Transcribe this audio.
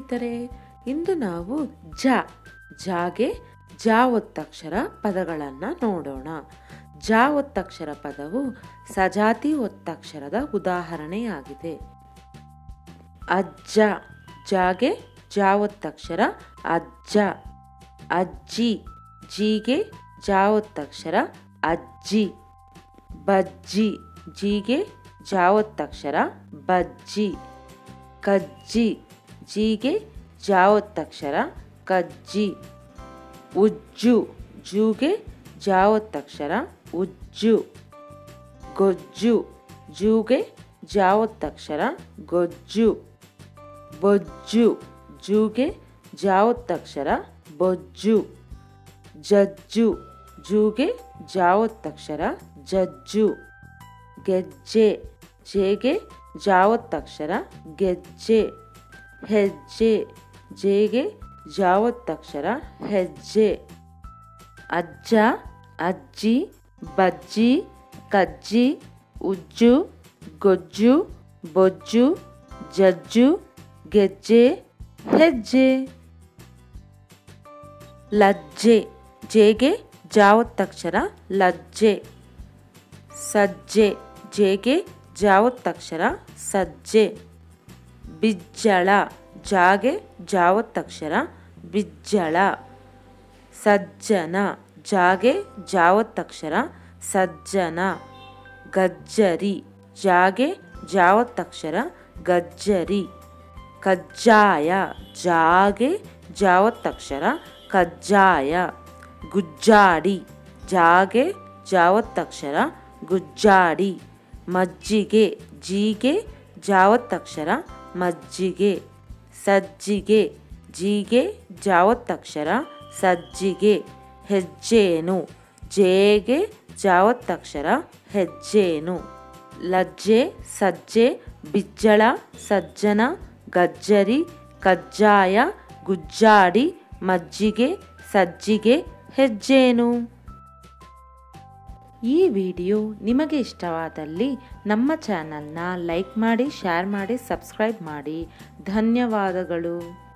ಸ್ನೇಹಿತರೆ ಇಂದು ನಾವು ಜ ಜಾಗೆ ಜ ಒತ್ತಕ್ಷರ ಪದಗಳನ್ನು ನೋಡೋಣ ಜ ಒತ್ತಕ್ಷರ ಪದವು ಸಜಾತಿ ಒತ್ತಕ್ಷರದ ಉದಾಹರಣೆಯಾಗಿದೆ ಅಜ್ಜ ಜಾಗೆ ಜ ಒತ್ತಕ್ಷರ ಅಜ್ಜ ಅಜ್ಜಿ ಜೀಗೆ ಜ ಒತ್ತಕ್ಷರ ಅಜ್ಜಿ ಬಜ್ಜಿ ಜೀಗೆ ಜ ಒತ್ತಕ್ಷರ ಬಜ್ಜಿ ಕಜ್ಜಿ ಜೀಗೆ ಜ ಒತ್ತಕ್ಷರ ಕಜ್ಜಿ ಉಜ್ಜು ಜೂಗೆ ಜ ಒತ್ತಕ್ಷರ ಉಜ್ಜು ಗೊಜ್ಜು ಜೂಗೆ ಜ ಒತ್ತಕ್ಷರ ಗೊಜ್ಜು ಬೊಜ್ಜು ಜೂಗೆ ಜ ಒತ್ತಕ್ಷರ ಬೊಜ್ಜು ಜಜ್ಜು ಜೂಗೆ ಜ ಒತ್ತಕ್ಷರ ಜಜ್ಜು ಗೆಜ್ಜೆ ಜೇಗೆ ಜ ಒತ್ತಕ್ಷರ ಗೆಜ್ಜೆ ಹೆಜ್ಜೆ ಜೇಗೆ ಜ ಒತ್ತಕ್ಷರ ಹೆಜ್ಜೆ ಅಜ್ಜ ಅಜ್ಜಿ ಬಜ್ಜಿ ಕಜ್ಜಿ ಉಜ್ಜು ಗೊಜ್ಜು ಬೊಜ್ಜು ಜಜ್ಜು ಗೆಜ್ಜೆ ಹೆಜ್ಜೆ ಲಜ್ಜೆ ಜೇಗೆ ಜಾವತ್ತಕ್ಷರ ಲಜ್ಜೆ ಸಜ್ಜೆ ಜೇಗೆ ಜಾವತ್ತಕ್ಷರ ಸಜ್ಜೆ ಬಿಜ್ಜಳ ಜಾಗೆ ಜಾವತ್ತಕ್ಷರ ಬಿಜ್ಜಳ ಸಜ್ಜನ ಜಾಗೆ ಜಾವತ್ತಕ್ಷರ ಸಜ್ಜನ ಗಜ್ಜರಿ ಜಾಗೆ ಜಾವತ್ತಕ್ಷರ ಗಜ್ಜರಿ ಕಜ್ಜಾಯ ಜಾಗೆ ಜಾವತ್ತಕ್ಷರ ಕಜ್ಜಾಯ ಗುಜ್ಜಾಡಿ ಜಾಗೆ ಜಾವತ್ತಕ್ಷರ ಗುಜ್ಜಾಡಿ ಮಜ್ಜಿಗೆ ಜೀಗೆ ಜಾವತ್ತಕ್ಷರ ಮಜ್ಜಿಗೆ ಸಜ್ಜಿಗೆ ಜೀಗೆ ಜಾವತ್ತಕ್ಷರ ಸಜ್ಜಿಗೆ ಹೆಜ್ಜೇನು ಜೇಗೆ ಜಾವತ್ತಕ್ಷರ ಹೆಜ್ಜೇನು ಲಜ್ಜೆ ಸಜ್ಜೆ ಬಿಜ್ಜಳ ಸಜ್ಜನ ಗಜ್ಜರಿ ಕಜ್ಜಾಯ ಗುಜ್ಜಾಡಿ ಮಜ್ಜಿಗೆ ಸಜ್ಜಿಗೆ ಹೆಜ್ಜೇನು ಈ ವಿಡಿಯೋ ನಿಮಗೆ ಇಷ್ಟವಾದಲ್ಲಿ ನಮ್ಮ ಚಾನಲ್ನ ಲೈಕ್ ಮಾಡಿ ಶೇರ್ ಮಾಡಿ ಸಬ್ಸ್ಕ್ರೈಬ್ ಮಾಡಿ ಧನ್ಯವಾದಗಳು